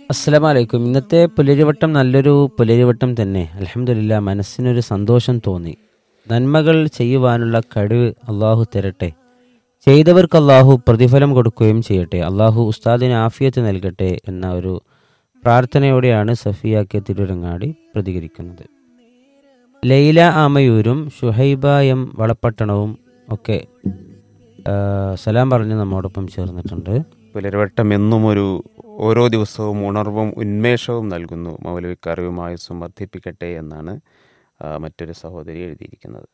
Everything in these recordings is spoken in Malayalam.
അസ്സലാമു അലൈക്കും ഇന്നത്തെ പുലരിവട്ടം നല്ലൊരു പുലരിവട്ടം തന്നെ അലഹമില്ല മനസ്സിനൊരു സന്തോഷം തോന്നി നന്മകൾ ചെയ്യുവാനുള്ള കഴിവ് അള്ളാഹു തരട്ടെ ചെയ്തവർക്ക് അള്ളാഹു പ്രതിഫലം കൊടുക്കുകയും ചെയ്യട്ടെ അള്ളാഹു ഉസ്താദിന് ആഫിയത്ത് നൽകട്ടെ എന്ന ഒരു പ്രാർത്ഥനയോടെയാണ് സഫിയ കെ തിരുരങ്ങാടി പ്രതികരിക്കുന്നത് ലൈല ആമയൂരും ഷുഹൈബ എം വളപ്പട്ടണവും ഒക്കെ ആ, സലാം പറഞ്ഞ് നമ്മോടൊപ്പം ചേർന്നിട്ടുണ്ട് പുലർവട്ടം എന്നും ഒരു ഓരോ ദിവസവും ഉണർവും ഉന്മേഷവും നൽകുന്നു മൗലവിക്ക് അറിവുമായുസ്സും വർദ്ധിപ്പിക്കട്ടെ എന്നാണ് ആ, മറ്റൊരു സഹോദരി എഴുതിയിരിക്കുന്നത്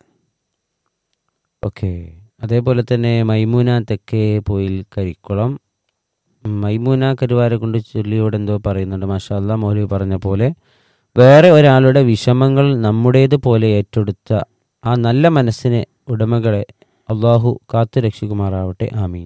ഓക്കെ അതേപോലെ തന്നെ മൈമൂന തെക്കേ പോയിൽ കരിക്കുളം മൈമൂന കരുവാരെ കൊണ്ട് ചൊല്ലിയോട് എന്തോ പറയുന്നുണ്ട് മാഷാല്ല മൗലവി പറഞ്ഞ പോലെ വേറെ ഒരാളുടെ വിഷമങ്ങൾ നമ്മുടേത് പോലെ ഏറ്റെടുത്ത ആ നല്ല മനസ്സിനെ ഉടമകളെ അള്ളാഹു കാത്തു രക്ഷിക്കുമാറാവട്ടെ ആമീൻ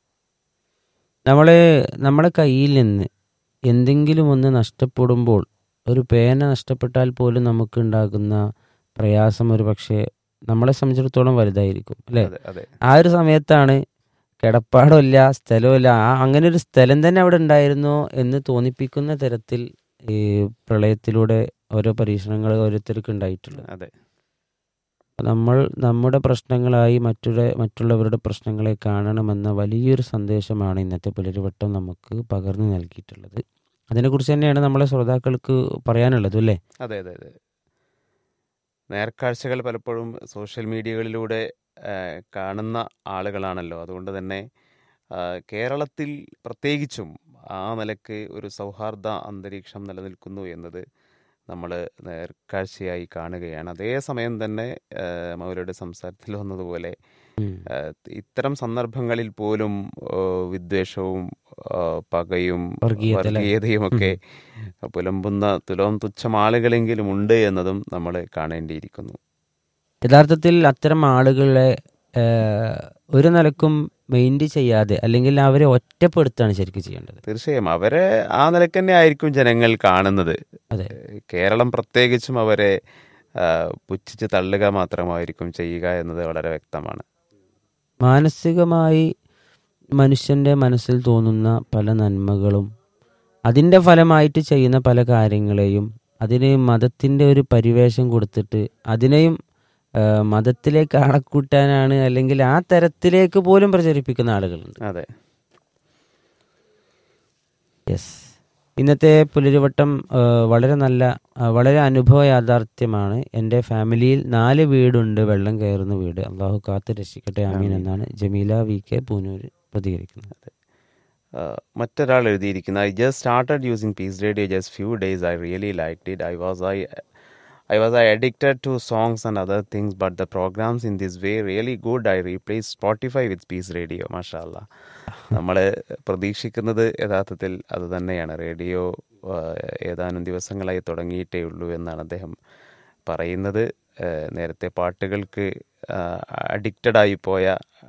നമ്മളെ നമ്മുടെ കയ്യിൽ നിന്ന് എന്തെങ്കിലും ഒന്ന് നഷ്ടപ്പെടുമ്പോൾ ഒരു പേന നഷ്ടപ്പെട്ടാൽ പോലും നമുക്ക് ഉണ്ടാകുന്ന പ്രയാസം ഒരു പക്ഷേ നമ്മളെ സംബന്ധിച്ചിടത്തോളം വലുതായിരിക്കും അല്ലേ അതെ അതെ ആ ഒരു സമയത്താണ് കിടപ്പാടമില്ല സ്ഥലമില്ല ആ അങ്ങനെ ഒരു സ്ഥലം തന്നെ അവിടെ ഉണ്ടായിരുന്നോ എന്ന് തോന്നിപ്പിക്കുന്ന തരത്തിൽ ഈ പ്രളയത്തിലൂടെ ഓരോ പരീക്ഷണങ്ങൾ ഓരോരുത്തർക്ക് ഉണ്ടായിട്ടുള്ളത് അതെ നമ്മൾ നമ്മുടെ പ്രശ്നങ്ങളായി മറ്റുള്ള മറ്റുള്ളവരുടെ പ്രശ്നങ്ങളെ കാണണമെന്ന വലിയൊരു സന്ദേശമാണ് ഇന്നത്തെ പുലരിവട്ടം നമുക്ക് പകർന്നു നൽകിയിട്ടുള്ളത് അതിനെക്കുറിച്ച് തന്നെയാണ് നമ്മളെ ശ്രോതാക്കൾക്ക് പറയാനുള്ളത് അല്ലേ അതെ അതെ അതെ നേർക്കാഴ്ചകൾ പലപ്പോഴും സോഷ്യൽ മീഡിയകളിലൂടെ ആ, കാണുന്ന ആളുകളാണല്ലോ അതുകൊണ്ട് തന്നെ ആ, കേരളത്തിൽ പ്രത്യേകിച്ചും ആ നിലക്ക് ഒരു സൗഹാർദ്ദ അന്തരീക്ഷം നിലനിൽക്കുന്നു എന്നത് നമ്മൾ നേർക്കാഴ്ചയായി കാണുകയാണ് അതേസമയം തന്നെ ആ, മൗലയുടെ സംസാരത്തിൽ വന്നതുപോലെ ഉം. ആ, ഇത്തരം സന്ദർഭങ്ങളിൽ പോലും ആ, വിദ്വേഷവും ആ, പകയും വർഗീയത അല്ലേ? വർഗീയതയും ഒക്കെ പുലമ്പുന്ന തുലോം തുച്ഛം ആളുകളെങ്കിലും ഉണ്ട് എന്നതും നമ്മൾ കാണേണ്ടിയിരിക്കുന്നു യഥാർത്ഥത്തിൽ അത്തരം ആളുകളെ ഏഹ്, ഒരു നിലക്കും മൈൻഡ് ചെയ്യാതെ അല്ലെങ്കിൽ അവരെ ഒറ്റപ്പെടുത്താണ് ശരിക്കും ചെയ്യേണ്ടത് തീർച്ചയായും അവരെ ആ നിലക്ക് തന്നെ ആയിരിക്കും ജനങ്ങൾ കാണുന്നത് അതെ കേരളം പ്രത്യേകിച്ചും അവരെ ആ, പുച്ഛിച്ച് തള്ളുക മാത്രമായിരിക്കും ചെയ്യുക എന്നത് വളരെ വ്യക്തമാണ് മാനസികമായി മനുഷ്യന്റെ മനസ്സിൽ തോന്നുന്ന പല നന്മകളും അതിൻ്റെ ഫലമായിട്ട് ചെയ്യുന്ന പല കാര്യങ്ങളെയും അതിന് മതത്തിൻ്റെ ഒരു പരിവേഷം കൊടുത്തിട്ട് അതിനെയും ആ, മതത്തിലേക്ക് ആളക്കൂട്ടാനാണ് അല്ലെങ്കിൽ ആ തരത്തിലേക്ക് പോലും പ്രചരിപ്പിക്കുന്ന ആളുകളുണ്ട് അതെ യെസ് ഇന്നത്തെ പുലരിവട്ടം ആ, വളരെ നല്ല ആ, വളരെ അനുഭവ യാഥാർത്ഥ്യമാണ് എൻ്റെ ഫാമിലിയിൽ നാല് വീടുണ്ട് വെള്ളം കയറുന്ന വീട് അള്ളാഹു കാത്ത് രക്ഷിക്കട്ടെ ആമീൻ എന്നാണ് ജമീല വി കെ പൂനൂർ പ്രതികരിക്കുന്നത് ആ, മറ്റൊരാൾ എഴുതിയിരിക്കുന്ന I just started using Peace Radio just few days I really like it I was I I was I addicted to songs and other things but the programmes in this way really good I replace Spotify with Peace Radio മാഷാല്ല നമ്മൾ പ്രതീക്ഷിക്കുന്നത് യഥാർത്ഥത്തിൽ അത് തന്നെയാണ് റേഡിയോ ആ, ഏതാനും ദിവസങ്ങളായി തുടങ്ങിയിട്ടേ ഉള്ളൂ എന്നാണ് അദ്ദേഹം പറയുന്നത് ആ, നേരത്തെ പാട്ടുകൾക്ക് അഡിക്റ്റഡ് ആയി പോയ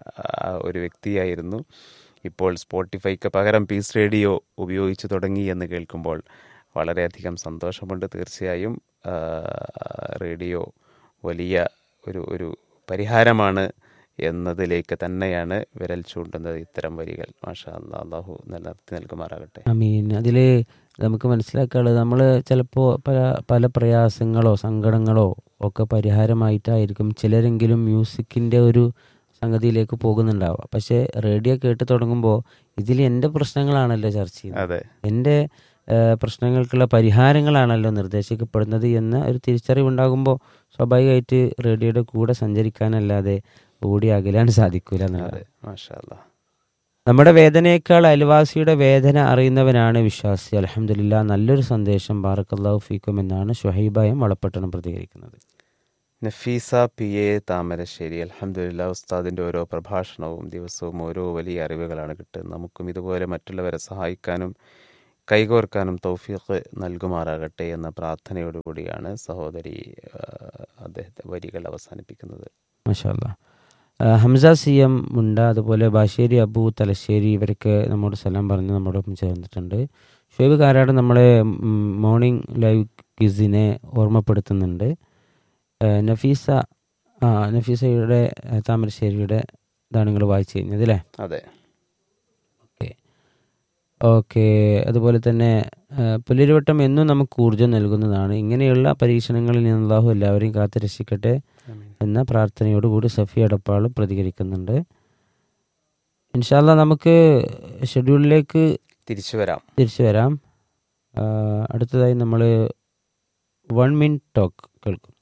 ആ, ഒരു വ്യക്തിയായിരുന്നു ഇപ്പോൾ സ്പോട്ടിഫൈക്ക് പകരം പീസ് റേഡിയോ ഉപയോഗിച്ച് തുടങ്ങി എന്ന് കേൾക്കുമ്പോൾ വളരെയധികം സന്തോഷമുണ്ട് തീർച്ചയായും ആ, റേഡിയോ വലിയ ഒരു ഒരു പരിഹാരമാണ് എന്നതിലേക്ക് തന്നെയാണ് വിരൽ ചൂണ്ടുന്നത് ഇത്തരം വരികൾ മാഷാ അല്ലാ, അള്ളാഹു നിലനിർത്തി നൽകുമാറാകട്ടെ ആമീൻ അതിൽ നമുക്ക് മനസ്സിലാക്കാനുള്ളത് നമ്മൾ ചിലപ്പോൾ പല പല പ്രയാസങ്ങളോ സങ്കടങ്ങളോ ഒക്കെ പരിഹാരമായിട്ടായിരിക്കും ചിലരെങ്കിലും മ്യൂസിക്കിൻ്റെ ഒരു സംഗതിയിലേക്ക് പോകുന്നുണ്ടാവുക പക്ഷേ റേഡിയോ കേട്ട് തുടങ്ങുമ്പോൾ ഇതിൽ എൻ്റെ പ്രശ്നങ്ങളാണല്ലോ ചർച്ച ചെയ്യുന്നത് അതെ എൻ്റെ ഏഹ്, പ്രശ്നങ്ങൾക്കുള്ള പരിഹാരങ്ങളാണല്ലോ നിർദ്ദേശിക്കപ്പെടുന്നത് എന്ന ഒരു തിരിച്ചറിവുണ്ടാകുമ്പോൾ സ്വാഭാവികമായിട്ട് റേഡിയോയുടെ കൂടെ സഞ്ചരിക്കാനല്ലാതെ ഓടി അകലാൻ സാധിക്കൂല എന്നുള്ളത് അതെ മാഷാ അല്ലാ. നമ്മുടെ വേദനയേക്കാൾ അയൽവാസിയുടെ വേദന അറിയുന്നവനാണ് വിശ്വാസി അലഹമില്ല നല്ലൊരു സന്ദേശം ബാറക്കല്ലാഹു ഫീക്കും എന്നാണ് ഷുഹൈബായും വളപ്പട്ടണം പ്രതികരിക്കുന്നത് നഫീസ പി എ താമരശ്ശേരി അലഹമുല്ല ഉസ്താദിൻ്റെ ഓരോ പ്രഭാഷണവും ദിവസവും ഓരോ വലിയ അറിവുകളാണ് കിട്ടുന്നത് നമുക്കും ഇതുപോലെ മറ്റുള്ളവരെ സഹായിക്കാനും കൈകോർക്കാനും തൗഫീഖ് നൽകുമാറാകട്ടെ എന്ന പ്രാർത്ഥനയോടുകൂടിയാണ് സഹോദരി ആ, അദ്ദേഹത്തെ വരികൾ അവസാനിപ്പിക്കുന്നത് മഷാല്ല ഹംസ സി എം മുണ്ട അതുപോലെ ബാശ്ശേരി അബു തലശ്ശേരി ഇവരൊക്കെ നമ്മോട് സലാം പറഞ്ഞ് നമ്മോടൊപ്പം ചേർന്നിട്ടുണ്ട് ഷുഹൈബ് കാരാട് നമ്മളെ മോർണിംഗ് ലൈവ് ക്വിസിനെ ഓർമ്മപ്പെടുത്തുന്നുണ്ട് ആ, നഫീസ ആ നഫീസയുടെ ആ, താമരശ്ശേരിയുടെ ഇതാണ് നിങ്ങൾ വായിച്ചു കഴിഞ്ഞത് അല്ലേ അതെ ഓക്കെ ഓക്കെ അതുപോലെ തന്നെ ആ, പുലരിവട്ടം എന്നും നമുക്ക് ഊർജ്ജം നൽകുന്നതാണ് ഇങ്ങനെയുള്ള പരീക്ഷണങ്ങളിൽ നിന്ന് അള്ളാഹു എല്ലാവരെയും കാത്തു രക്ഷിക്കട്ടെ എന്ന പ്രാർത്ഥനയോടുകൂടി സഫി അടപ്പാൾ പ്രതികരിക്കുന്നുണ്ട് ഇൻഷാല്ല നമുക്ക് ഷെഡ്യൂളിലേക്ക് തിരിച്ചു വരാം തിരിച്ചു വരാം ആ, അടുത്തതായി നമ്മൾ വൺ മിനിറ്റ് ടോക്ക് കേൾക്കും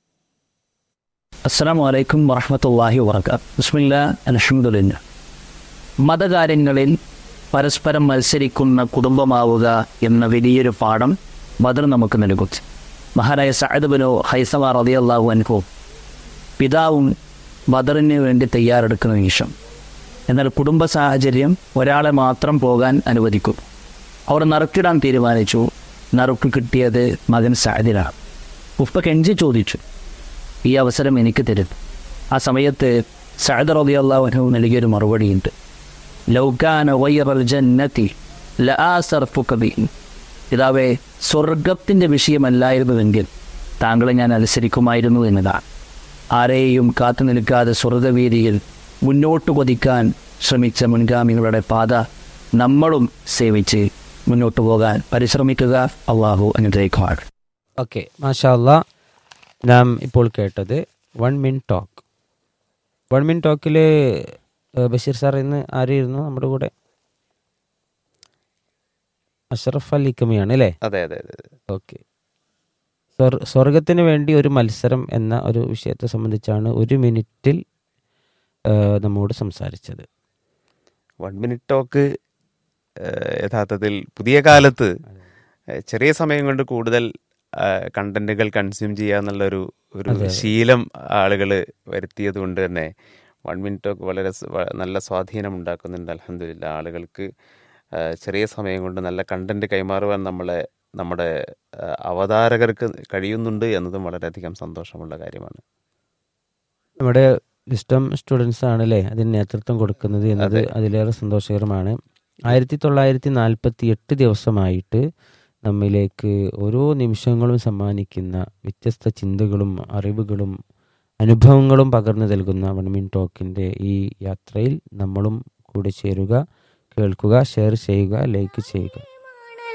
അസ്സാം വലൈക്കും വറഹമത്തല്ലാഹി വർക്കാത്ത് ബിസ്മില്ല അലഹമുല്ല മതകാര്യങ്ങളിൽ പരസ്പരം മത്സരിക്കുന്ന കുടുംബമാവുക എന്ന വലിയൊരു പാഠം ബദർ നമുക്ക് നൽകും മഹാരായ സഅദ് ബിനോ ഹൈസമ റളിയല്ലാഹു അൻഹു പിതാവും ബദറിന് വേണ്ടി തയ്യാറെടുക്കുന്ന നിമിഷം എന്നാൽ കുടുംബ സാഹചര്യം ഒരാളെ മാത്രം പോകാൻ അനുവദിക്കും അവർ നറുക്കിടാൻ തീരുമാനിച്ചു നറുക്ക് കിട്ടിയത് മകൻ സഅദിനാണ് ഉപ്പ കെഞ്ചി ചോദിച്ചു ഈ അവസരം എനിക്ക് തരും ആ സമയത്ത് സഅദ് റളിയല്ലാഹു അൻഹു നൽകിയൊരു മറുപടിയുണ്ട് ലൗകാന വൈറൽ ജന്നതി ലആസർഫുക ബിഹി പിതാവേ സ്വർഗത്തിൻ്റെ വിഷയമല്ലായിരുന്നുവെങ്കിൽ താങ്കളെ ഞാൻ അനുസരിക്കുമായിരുന്നു എന്നതാണ് ആരെയും കാത്തു നിൽക്കാതെ സ്വർഗവീതിയിൽ മുന്നോട്ട് കൊതിക്കാൻ ശ്രമിച്ച മുൻഗാമികളുടെ പാത നമ്മളും സേവിച്ച് മുന്നോട്ട് പോകാൻ പരിശ്രമിക്കുക അള്ളാഹു അനുഗ്രഹിക്കുവാൻ ഓക്കെ മാഷാ അല്ലാ നാം ഇപ്പോൾ കേട്ടത് one minute talk one minute ടോക്കിൽ ബഷീർ സാർ ഇന്ന് ആരായിരുന്നു നമ്മുടെ കൂടെ അഷറഫ് അലി കമിയാണ് അല്ലേ അതെ അതെ അതെ അതെ. ഓക്കെ സ്വർ സ്വർഗത്തിന് വേണ്ടി ഒരു മത്സരം എന്ന ഒരു വിഷയത്തെ സംബന്ധിച്ചാണ് ഒരു മിനിറ്റിൽ ആ, നമ്മോട് സംസാരിച്ചത് വൺ മിനിറ്റ് ടോക്ക് യഥാർത്ഥത്തിൽ പുതിയ കാലത്ത് ഏഹ്, ചെറിയ സമയം കൊണ്ട് കൂടുതൽ കണ്ടന്റുകൾ കൺസ്യൂം ചെയ്യുക എന്നുള്ളൊരു ഒരു ശീലം ആളുകൾ വരുത്തിയത് കൊണ്ട് തന്നെ വൺ മിനിറ്റ് ടോക്ക് വളരെ സ് വ- നല്ല സ്വാധീനം ഉണ്ടാക്കുന്നുണ്ട് അലഹമില്ല ആളുകൾക്ക് ഏഹ്, ചെറിയ സമയം കൊണ്ട് നല്ല കണ്ടന്റ് കൈമാറുവാൻ നമ്മളെ നമ്മുടെ ഏഹ്, അവതാരകർക്ക് കഴിയുന്നുണ്ട് എന്നതും വളരെയധികം സന്തോഷമുള്ള കാര്യമാണ് നമ്മുടെ വിസ്റ്റം സ്റ്റുഡൻസ് ആണ് അല്ലേ അതിന് നേതൃത്വം കൊടുക്കുന്നത് എന്നത് അതിലേറെ സന്തോഷകരമാണ് ആയിരത്തി തൊള്ളായിരത്തി നാൽപ്പത്തി എട്ട് ദിവസമായിട്ട് നമ്മിലേക്ക് ഓരോ നിമിഷങ്ങളും സമ്മാനിക്കുന്ന വ്യത്യസ്ത ചിന്തകളും അറിവുകളും അനുഭവങ്ങളും പകർന്നു നൽകുന്ന വൺ മിൻ ടോക്കിൻ്റെ ഈ യാത്രയിൽ നമ്മളും കൂടെ ചേരുക കേൾക്കുക ഷെയർ ചെയ്യുക ലൈക്ക് ചെയ്യുക